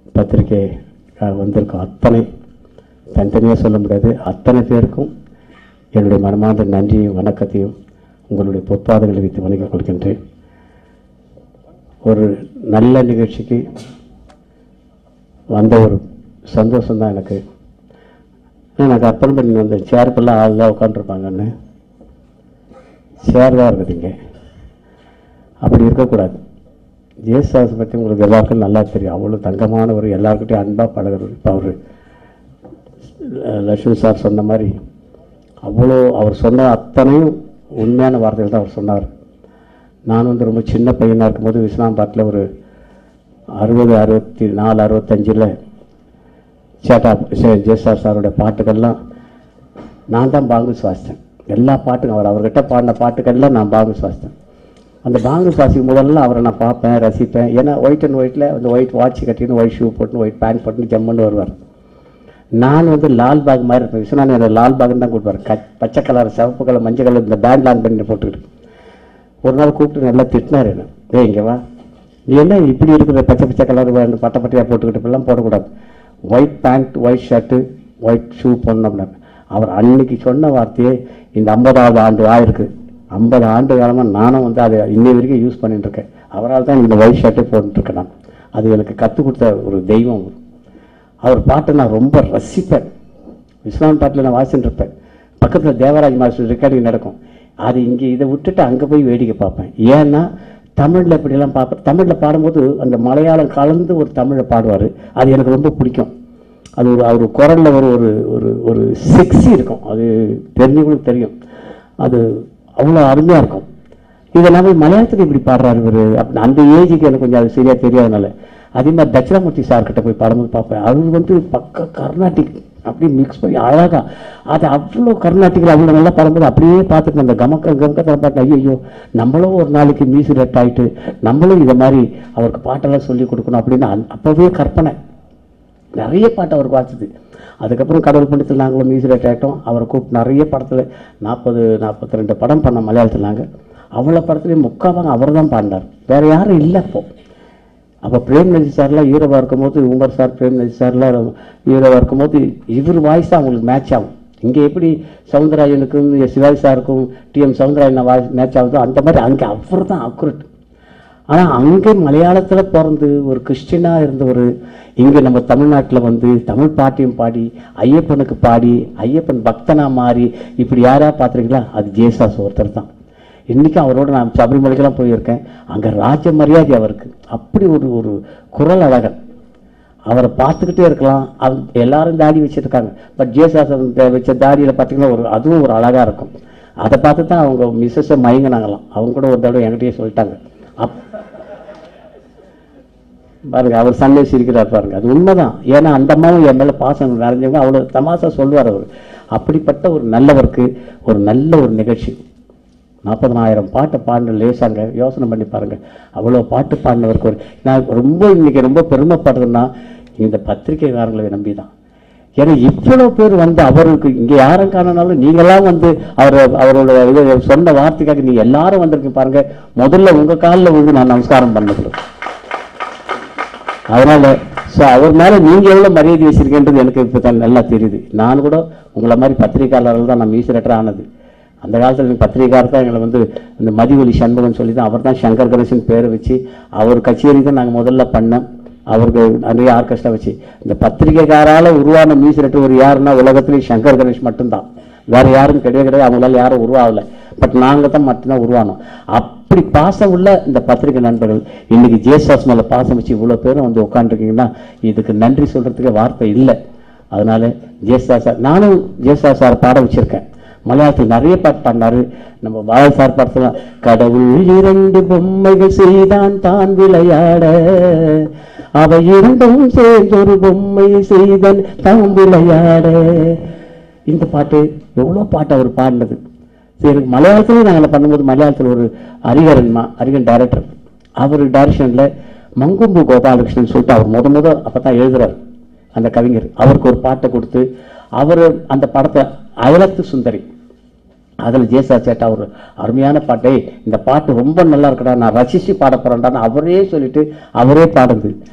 பத்திரிக்கை வந்திருக்கோம் அத்தனை தனித்தனியாக சொல்ல முடியாது அத்தனை பேருக்கும் என்னுடைய மனமார்ந்த நன்றியும் வணக்கத்தையும் உங்களுடைய பொற்பாதங்களை வைத்து வணங்கிக் கொள்கின்றேன் ஒரு நல்ல நிகழ்ச்சிக்கு வந்த ஒரு சந்தோஷம் தான் எனக்கு எனக்கு அர்ப்பணை பண்ணி வந்த சேருக்கெல்லாம் ஆள் தான் உட்காந்துருப்பாங்கன்னு சேர் தான் இருக்குதுங்க அப்படி இருக்கக்கூடாது ஜேசாஸ் பற்றி உங்களுக்கு எல்லாருக்கும் நல்லா தெரியும் அவ்வளோ தங்கமானவர் எல்லாருக்கிட்டையும் அன்பாக பழகுறவர் இப்போ அவர் லட்சுமி சார் சொன்ன மாதிரி அவ்வளோ அவர் சொன்ன அத்தனையும் உண்மையான வார்த்தைகள் தான் அவர் சொன்னார் நான் வந்து ரொம்ப சின்ன பையனாக இருக்கும்போது விஸ்வநாபாட்டில் ஒரு அறுபது அறுபத்தி நாலு அறுபத்தஞ்சில் சேட்டா ஜெயசார் சாரோட பாட்டுக்கள்லாம் நான் தான் பாங்கு சுவாசித்தேன் எல்லா பாட்டுக்கும் அவர் அவர்கிட்ட பாடின பாட்டுக்கள்லாம் நான் பாங்கு சுவாசித்தேன் அந்த பாங்கு சுவாசிக்கும் போதெல்லாம் அவரை நான் பார்ப்பேன் ரசிப்பேன் ஏன்னா ஒயிட் அண்ட் ஒயிட்டில் அந்த ஒயிட் வாட்ச் கட்டின்னு ஒயிட் ஷூ போட்டுன்னு ஒயிட் பேண்ட் போட்டுன்னு ஜம்முன்னு வருவார் நான் வந்து லால்பாக் மாதிரி இருப்பேன் விஸ்வநாதன் என்னை லால்பாக்னு தான் கூப்பிடுவார் க பச்சை கலர் சிவப்பு கலர் மஞ்சள் கலர் இந்த பேண்ட் ஆன் பண்ணி போட்டுக்கிட்டு ஒரு நாள் கூப்பிட்டு நல்லா திட்டினார் என்ன ஏய் இங்கே வா நீ என்ன இப்படி இருக்கிற பச்சை பச்சை கலர் வேணும் பட்டை பட்டையாக போட்டுக்கிட்டு இப்படிலாம் போடக்கூடாது white pant white shirt white shoe போடணும் அவர் அன்னைக்கு சொன்ன வார்த்தையே இந்த ஐம்பதாவது ஆண்டு ஆயிருக்கு ஐம்பது ஆண்டு காலமாக நானும் வந்து அதை இன்னை வரைக்கும் யூஸ் பண்ணிட்டு இருக்கேன் அவரால் தான் இந்த ஒயிட் ஷர்ட்டே போட்டுருக்கேன் நான் அது எனக்கு கற்றுக் கொடுத்த ஒரு தெய்வம் அவர். அவர் பாட்டை நான் ரொம்ப ரசிப்பேன் விஸ்வநாத் பாட்டில் நான் வாசிச்சுட்டு இருப்பேன் பக்கத்தில் தேவராஜ் மாஸ்டர் ரெக்கார்டிங் நடக்கும் அது இங்கே இதை விட்டுட்டு அங்கே போய் வேடிக்கை பார்ப்பேன் ஏன்னா தமிழில் இப்படிலாம் பார்ப்பேன் தமிழில் பாடும்போது அந்த மலையாளம் கலந்து ஒரு தமிழை பாடுவார் அது எனக்கு ரொம்ப பிடிக்கும் அது ஒரு அவர் குரலில் ஒரு ஒரு ஒரு ஒரு செக்ஸி இருக்கும் அது தெரிஞ்சவங்களுக்கு தெரியும் அது அவ்வளோ அருமையாக இருக்கும் இதெல்லாமே மலையாளத்துக்கு இப்படி பாடுறாரு இவர் அப்படி அந்த ஏஜுக்கு எனக்கு கொஞ்சம் அது சரியாக தெரியாதனால அதே மாதிரி தட்சிணாமூர்த்தி சார் கிட்ட போய் பாடும்போது பார்ப்பேன் அவர் வந்து பக்க கர்நாடிக் அப்படியே மிக்ஸ் பண்ணி அழகா அது அவ்வளோ கர்நாடிக்கில் அவ்வளோ நல்லா பாடும்போது அப்படியே பார்த்துட்டு அந்த கமக்க கமக்கத்தில் பாட்டு ஐயோ நம்மளும் ஒரு நாளைக்கு மியூசிக் ஆயிட்டு நம்மளும் இதை மாதிரி அவருக்கு பாட்டெல்லாம் சொல்லி கொடுக்கணும் அப்படின்னு அந்த- அப்பவே கற்பனை நிறைய பாட்டு அவருக்கு வாசிது அதுக்கப்புறம் கடவுள் பண்டத்தில் நாங்களும் மியூசிக் ஆகிட்டோம் அவரை கூப்பிட்டு நிறைய படத்தில் நாற்பது நாற்பத்தி ரெண்டு படம் பண்ண மலையாளத்தில் நாங்கள் அவ்வளோ படத்துலேயும் முக்காவாங்க அவர் தான் பாடினார் வேறு யாரும் இல்லை அப்போ அப்போ பிரேம்நதி சார்லாம் ஹீரோவாக இருக்கும்போது உமர் சார் பிரேம்நதி சார்லாம் ஹீரோவாக இருக்கும்போது இவர் வாய்ஸ் தான் அவங்களுக்கு மேட்ச் ஆகும் இங்கே எப்படி சவுந்தரராஜனுக்கும் சிவாஜி சாருக்கும் டிஎம் சவுந்தரராஜன் வாய்ஸ் மேட்ச் ஆகுதோ அந்த மாதிரி அங்கே அவர் தான் அக்குரட் ஆனால் அங்கே மலையாளத்தில் பிறந்து ஒரு கிறிஸ்டினாக இருந்தவர் இங்கே நம்ம தமிழ்நாட்டில் வந்து தமிழ் பாட்டியம் பாடி ஐயப்பனுக்கு பாடி ஐயப்பன் பக்தனா மாறி இப்படி யாரா பார்த்துருக்கீங்களா அது ஜேசாஸ் ஒருத்தர் தான் இன்றைக்கும் அவரோட நான் சபரிமலைக்கெல்லாம் போயிருக்கேன் அங்கே ராஜ மரியாதை அவருக்கு அப்படி ஒரு ஒரு குரல் அழகன் அவரை பார்த்துக்கிட்டே இருக்கலாம் அவ் எல்லாரும் தாடி வச்சிருக்காங்க பட் ஜேசாசன் வச்ச தாடியில் பார்த்தீங்கன்னா ஒரு அதுவும் ஒரு அழகாக இருக்கும் அதை பார்த்து தான் அவங்க மிஸ்ஸஸை மயங்கினாங்களாம் அவங்க கூட ஒரு தடவை என்கிட்டயே சொல்லிட்டாங்க அப் பாருங்க அவர் சண்டை சிரிக்கிறார் பாருங்க அது உண்மைதான் ஏன்னா அந்த அம்மாவும் என் மேல பாசம் நிறைஞ்சவங்க அவ்வளோ தமாசா சொல்லுவார் அவர் அப்படிப்பட்ட ஒரு நல்லவருக்கு ஒரு நல்ல ஒரு நிகழ்ச்சி நாற்பதனாயிரம் பாட்டு பாடின லேசாங்க யோசனை பண்ணி பாருங்க அவ்வளோ பாட்டு பாடினவருக்கு ஒரு நான் ரொம்ப இன்னைக்கு ரொம்ப பெருமைப்படுறதுன்னா இந்த பத்திரிகைக்காரங்களை நம்பி தான் ஏன்னா இவ்வளோ பேர் வந்து அவருக்கு இங்கே யாரும் காணனாலும் நீங்களாம் வந்து அவர் அவரோட இது சொன்ன வார்த்தைக்காக நீங்க எல்லாரும் வந்திருக்கீங்க பாருங்க முதல்ல உங்க காலில் விழுந்து நான் நமஸ்காரம் பண்ணது அதனால ஸோ அவர் மேலே நீங்கள் எவ்வளோ மரியாதை வச்சிருக்கேன்றது எனக்கு இப்போ தான் நல்லா தெரியுது நான் கூட உங்களை மாதிரி பத்திரிகையாளர்கள் தான் நான் மியூசிரேட்டர் ஆனது அந்த காலத்தில் எனக்கு பத்திரிகையாளர் தான் எங்களை வந்து இந்த மதிவொலி சண்முகன் சொல்லி தான் அவர் தான் சங்கர் கணேசன் பேரை வச்சு அவர் கச்சேரி தான் நாங்கள் முதல்ல பண்ணோம் அவருக்கு நிறைய ஆர்கெஸ்ட்ரா வச்சு இந்த பத்திரிகைக்காரால உருவான மியூசிரேட்டர் ஒரு யாருன்னா உலகத்திலேயே சங்கர் கணேஷ் மட்டும்தான் வேற யாரும் கிடையவே கிடையாது அவங்களால யாரும் உருவாகல பட் நாங்கள் தான் மட்டும்தான் உருவானோம் அப்படி பாசம் உள்ள இந்த பத்திரிகை நண்பர்கள் இன்னைக்கு ஜேசாஸ் மேல பாசம் வச்சு இவ்வளோ பேரும் வந்து உட்காந்துருக்கீங்கன்னா இதுக்கு நன்றி சொல்றதுக்கு வார்த்தை இல்லை அதனால ஜேசா சார் நானும் ஜேசா சார் பாட வச்சிருக்கேன் மலையாளத்தில் நிறைய பாட்டு பாடினாரு நம்ம பாரத சார் படத்துல கடவுள் இரண்டு பொம்மைகள் செய்தான் தான் விளையாட அவை இரண்டும் சேர்ந்து ஒரு பொம்மை செய்தன் தான் விளையாட இந்த பாட்டு எவ்வளோ பாட்டு அவர் பாடினது சரி எனக்கு மலையாளத்துலேயும் நாங்கள் பண்ணும்போது மலையாளத்தில் ஒரு அரிகரன் மா அரிகன் டைரக்டர் அவர் டைரக்ஷனில் மங்கும்பு கோபாலகிருஷ்ணன் சொல்லிட்டு அவர் முத முத அப்போ தான் எழுதுறாரு அந்த கவிஞர் அவருக்கு ஒரு பாட்டை கொடுத்து அவர் அந்த படத்தை அயலத்து சுந்தரி அதில் ஜேசா சேட்டா ஒரு அருமையான பாட்டை இந்த பாட்டு ரொம்ப நல்லா இருக்குடா நான் ரசிச்சு பாட போறேன்டான்னு அவரே சொல்லிட்டு அவரே பாடுது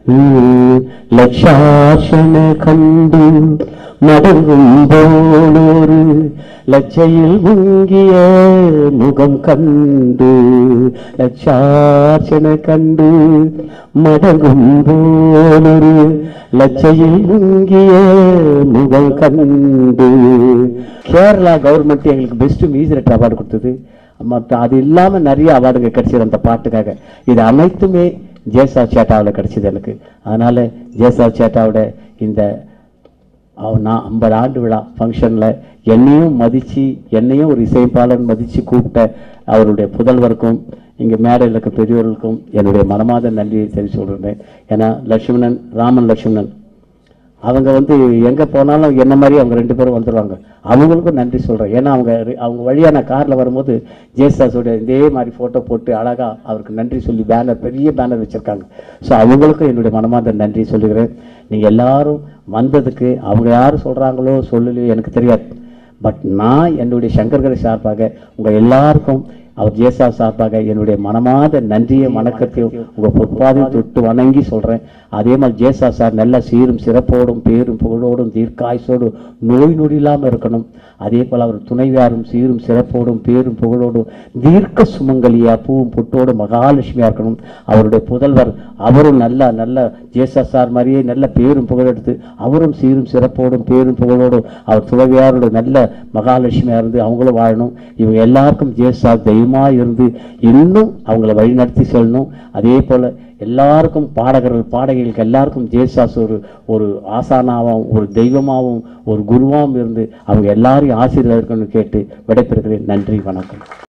லட்சாசன கண்டு மடங்கும் போலொரு லட்சையில் முங்கிய முகம் கண்டு லட்சாசன கண்டு மடங்கும் போலொரு லட்சையில் முங்கிய முகம் கண்டு கேரளா கவர்மெண்ட் எங்களுக்கு பெஸ்ட் மியூசிக் அவார்டு கொடுத்தது மற்ற அது இல்லாம நிறைய அவார்டுங்க கிடைச்சது அந்த பாட்டுக்காக இது அனைத்துமே ஜேசா சேட்டாவில் கிடைச்சது எனக்கு அதனால ஜேசா சேட்டாவோட இந்த அவ- நான் ஐம்பது ஆண்டு விழா ஃபங்க்ஷனில் என்னையும் மதித்து என்னையும் ஒரு இசைப்பாளன் மதித்து கூப்பிட்ட அவருடைய புதல்வருக்கும் இங்கே மேடையில் இருக்க பெரியவர்களுக்கும் என்னுடைய மனமாத நன்றியை தெரிவித்து சொல்கிறேன் ஏன்னா லட்சுமணன் ராமன் லட்சுமணன் அவங்க வந்து எங்கே போனாலும் என்ன மாதிரி அவங்க ரெண்டு பேரும் வந்துடுவாங்க அவங்களுக்கும் நன்றி சொல்கிறேன் ஏன்னா அவங்க ரி- அவங்க வழியாக நான் காரில் வரும்போது ஜேசாஸோட இதே மாதிரி ஃபோட்டோ போட்டு அழகாக அவருக்கு நன்றி சொல்லி பேனர் பெரிய பேனர் வச்சுருக்காங்க ஸோ அவங்களுக்கும் என்னுடைய மனமார்ந்த நன்றி சொல்லுகிறேன் நீங்கள் எல்லாரும் வந்ததுக்கு அவங்க யார் சொல்கிறாங்களோ சொல்லலையோ எனக்கு தெரியாது பட் நான் என்னுடைய சங்கர்கரை சார்பாக உங்கள் எல்லாருக்கும் அவர் ஜேசா சார்பாக என்னுடைய மனமாத நன்றியை வணக்கத்தையும் உங்கள் பொற்பாதையும் தொட்டு வணங்கி சொல்கிறேன் அதே மாதிரி ஜேசா சார் நல்ல சீரும் சிறப்போடும் பேரும் புகழோடும் தீர்க்காயுசோடும் நோய் நொடி இல்லாமல் இருக்கணும் அதே போல் அவர் துணைவியாரும் சீரும் சிறப்போடும் பேரும் புகழோடும் தீர்க்க சுமங்கலியா பூவும் பொட்டோடு மகாலட்சுமியா இருக்கணும் அவருடைய புதல்வர் அவரும் நல்ல நல்ல ஜேசா சார் மாதிரியே நல்ல பேரும் புகழ் எடுத்து அவரும் சீரும் சிறப்போடும் பேரும் புகழோடும் அவர் துணைவியாரோட நல்ல மகாலட்சுமியா இருந்து அவங்களும் வாழணும் இவங்க எல்லாருக்கும் ஜேசா தெய்வமா இருந்து இன்னும் அவங்கள வழிநடத்தி செல்லணும் அதே போல எல்லாருக்கும் பாடகர்கள் பாடகிகளுக்கு எல்லாருக்கும் ஜேசாஸ் ஒரு ஒரு ஆசானாவும் ஒரு தெய்வமாகவும் ஒரு குருவாகவும் இருந்து அவங்க எல்லாரையும் ஆசீர்வாதம் இருக்கணும்னு கேட்டு விடைபெறுகிறேன் நன்றி வணக்கம்